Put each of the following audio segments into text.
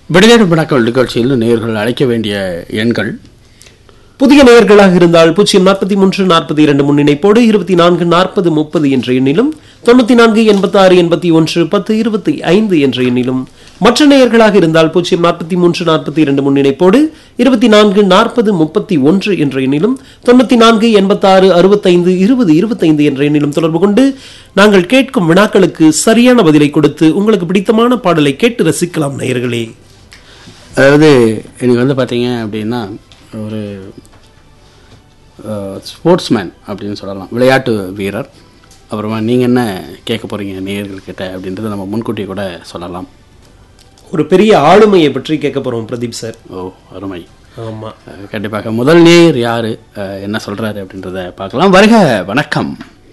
விடுதலை வினாக்கள் நிகழ்ச்சியில் நேயர்கள் அழைக்க வேண்டிய எண்கள் புதிய நேயர்களாக இருந்தால் பூஜ்ஜியம் நாற்பத்தி மூன்று நாற்பத்தி இரண்டு முன்னிணைப்போடு இருபத்தி நான்கு நாற்பது முப்பது என்ற எண்ணிலும் தொண்ணூத்தி நான்கு எண்பத்தி ஆறு எண்பத்தி ஒன்று பத்து இருபத்தி ஐந்து என்ற எண்ணிலும் மற்ற நேயர்களாக இருந்தால் பூஜ்ஜியம் நாற்பத்தி மூன்று நாற்பத்தி இரண்டு முன்னிணைப்போடு இருபத்தி நான்கு நாற்பது முப்பத்தி ஒன்று என்ற எண்ணிலும் தொண்ணூத்தி நான்கு எண்பத்தாறு அறுபத்தைந்து இருபது இருபத்தைந்து என்ற எண்ணிலும் தொடர்பு கொண்டு நாங்கள் கேட்கும் வினாக்களுக்கு சரியான பதிலை கொடுத்து உங்களுக்கு பிடித்தமான பாடலை கேட்டு ரசிக்கலாம் நேயர்களே அதாவது எனக்கு வந்து பார்த்தீங்க அப்படின்னா ஒரு ஸ்போர்ட்ஸ்மேன் அப்படின்னு சொல்லலாம் விளையாட்டு வீரர் அப்புறமா நீங்கள் என்ன கேட்க போகிறீங்க நேயர்கள்கிட்ட அப்படின்றத நம்ம முன்கூட்டியே கூட சொல்லலாம் ஒரு பெரிய ஆளுமையை பற்றி கேட்க போறோம் பிரதீப் சார் ஓ அருமை ஆமா அஹ், கண்டிப்பாக முதல் நேயர் யார் என்ன சொல்கிறாரு அப்படின்றத பார்க்கலாம் வருக வணக்கம்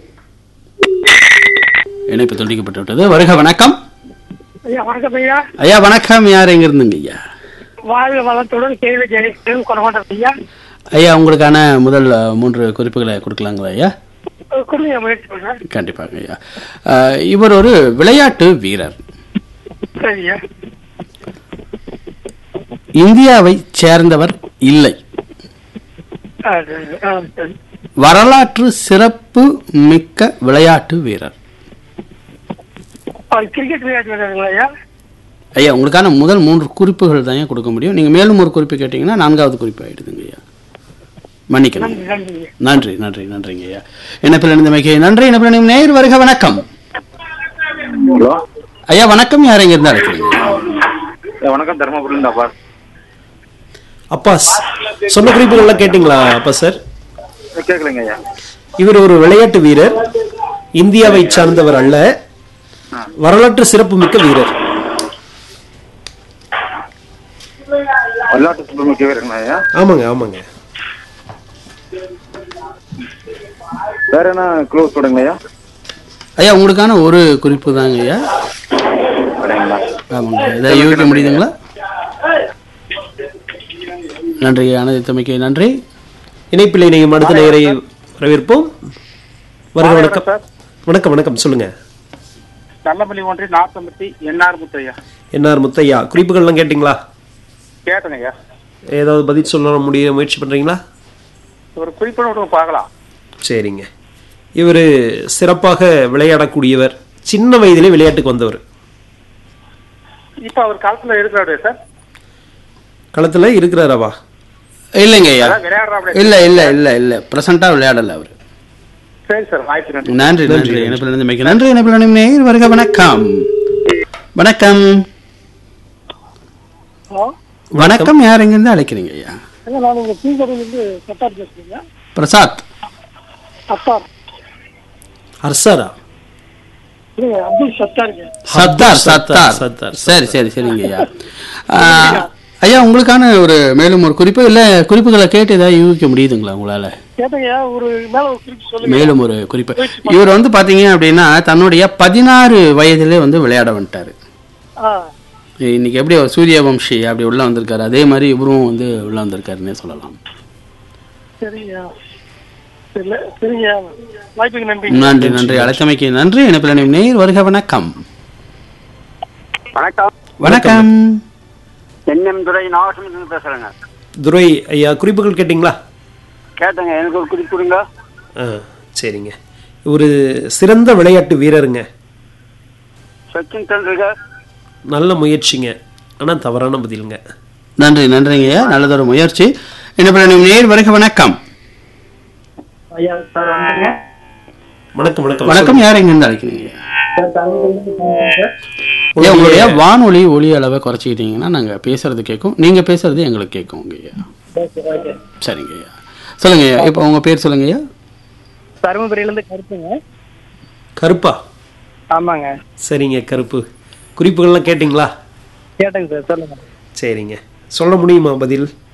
இணைப்பு துண்டிக்கப்பட்டு விட்டது வருக வணக்கம் ஐயா வணக்கம் ஐயா ஐயா வணக்கம் யார் எங்க இருந்துங்க ஐயா வாழ்க வளத்துடன் கேள்வி ஜெயிக்கும் கொண்டாட்டம் ஐயா ஐயா உங்களுக்கான முதல் அஹ், மூன்று குறிப்புகளை கொடுக்கலாங்களா ஐயா கொடுங்க முயற்சி பண்றேன் கண்டிப்பாக ஐயா அஹ், இவர் ஒரு விளையாட்டு வீரர் சரியா இந்தியாவை சேர்ந்தவர் இல்லை சரி வரலாற்று சிறப்பு மிக்க விளையாட்டு வீரர் அவர் கிரிக்கெட் விளையாட்டு விளையாடுங்களா ஐயா ஐயா உங்களுக்கான முதல் மூன்று குறிப்புகள் தான் கொடுக்க முடியும் நீங்க மேலும் ஒரு குறிப்பு கேட்டீங்கன்னா நான்காவது குறிப்பு ஆயிடுதுங்க ஐயா மன்னிக்கணும் நன்றி நன்றி நன்றி நன்றி நன்றிங்க ஐயா இணைப்பில் இருந்தமைக்கு நன்றி இணைப்பில் நேர் வருக வணக்கம் ஹலோ ஐயா வணக்கம் யார் எங்க இருந்து அழைக்கிறீங்க ஏ, வணக்கம் தர்மபுரியிலிருந்து அப்பா அப்பா ஸ்- சொன்ன குறிப்புகள்லாம் கேட்டிங்களா அப்பா சார் ஏ, கேட்கலைங்க ஐயா இவர் ஒரு விளையாட்டு வீரர் இந்தியாவை சார்ந்தவர் அல்ல வரலாற்று சிறப்புமிக்க வீரர் விளையாட்டு சுப்பிரமிக்க வீரருங்களா ஐயா ஆமாங்க ஆமாங்க வேற என்ன க்ளோஸ் போடுங்க ஐயா ஐயா உங்களுக்கான ஒரு குறிப்பு தாங்க ஐயா அப்படிங்களா ஆமாங்க இதை யூகிக்க முடியுதுங்களா நன்றி அனைத்தமைக்கு நன்றி இணைப்பில் இணையும் அடுத்த நேயரை வரவேற்போம் வருக வணக்கம் சார். வணக்கம் வணக்கம் சொல்லுங்க நல்லபள்ளி ஒன்றிய நாற்பத்தி என்ஆர் முத்தையா என்ஆர் முத்தையா குறிப்புகள்லாம் கேட்டிங்களா கேட்டேங்க ஐயா ஏதாவது பதில் சொல்ல முடிய முயற்சி பண்றீங்களா ஒரு குறிப்பிட விட்டு பார்க்கலாம் சரிங்க இவர் சிறப்பாக விளையாடக்கூடியவர் சின்ன வயதிலே விளையாட்டுக்கு வந்தவர் இப்ப அவர் காலத்துல இருக்கிறாரு சார் களத்துல இருக்கிறாராவா இல்லைங்க ஐயா அதான் விளையாடுறாப்ல இல்ல இல்ல இல்ல இல்ல பிரசண்டா விளையாடல அவர் சரி சார் வாய்ப்பு நன்றி நன்றி நன்றி இணைப்பில் இருந்தமைக்கு நன்றி இணைப்பில் இணையும் நேர் வருக வணக்கம் வணக்கம் ஹலோ வணக்கம் யார் எங்கிருந்து அழைக்கிறீங்க ஐயா நான் உங்க தீக்கடையிலிருந்து சட்டார் பேசுறீங்க பிரசாத் சத்தார் அர்சாரா இல்லைங்க அப்துல் சத்தாருங்க சத்தார் சத்தார் சத்தார், சரி சரி சரிங்க ஐயா ஆ, ஐயா உங்களுக்கான ஒரு மேலும் ஒரு குறிப்பு இல்ல குறிப்புகளை கேட்டு ஏதாவது யூகிக்க முடியுதுங்களா உங்களால கேட்டங்க ஒரு மேல ஒரு குறிப்பு சொல்லுங்க மேலும் ஒரு குறிப்பு இவர் வந்து பாத்தீங்க அப்படின்னா தன்னுடைய பதினாறு வயதிலே வந்து விளையாட வந்துட்டாரு ஆ இன்னைக்கு எப்படி அவர் சூரியவம்சி அப்படி உள்ள வந்திருக்காரு அதே மாதிரி இவரும் வந்து உள்ள வந்திருக்காருன்னே சொல்லலாம் சரிங்க சரிங்க சரிங்க வாய்ப்புக்கு நன்றி நன்றி நன்றி அழைத்தமைக்கு நன்றி இணைப்பில் நேர் வருக வணக்கம் வணக்கம் வணக்கம் என்எம் துறை நாகசமுத்திரம் பேசுறேங்க துரை ஐயா குறிப்புகள் கேட்டிங்களா கேட்டேங்க எனக்கு ஒரு குறிப்பு கொடுங்க ஆ சரிங்க ஒரு சிறந்த விளையாட்டு வீரருங்க சச்சின் டெண்டுல்கர் நல்ல முயற்சிங்க ஆனால் தவறான பதிலுங்க நன்றி நன்றிங்க ஐயா நல்லதொரு முயற்சி இணைப்பில் நேர் வருக வணக்கம் ஐயா சார் வந்துங்க வணக்கம் வணக்கம் வணக்கம் யார் எங்கிருந்து அழைக்கிறீங்க ஐயா உங்களுடைய வானொலி ஒலி அளவை குறைச்சிக்கிட்டீங்கன்னா நாங்க பேசுறது கேட்கும் நீங்க பேசுறது எங்களுக்கு கேட்கும் ஐயா சரிங்க ஐயா சொல்லுங்க ஐயா இப்போ உங்க பேர் சொல்லுங்க ஐயா தருமபுரியிலிருந்து கருப்புங்க கருப்பா ஆமாங்க சரிங்க கருப்பு குறிப்புகள்லாம் கேட்டிங்களா கேட்டேங்க சார் சொல்லுங்க சரிங்க சொல்ல முடியுமா பதில்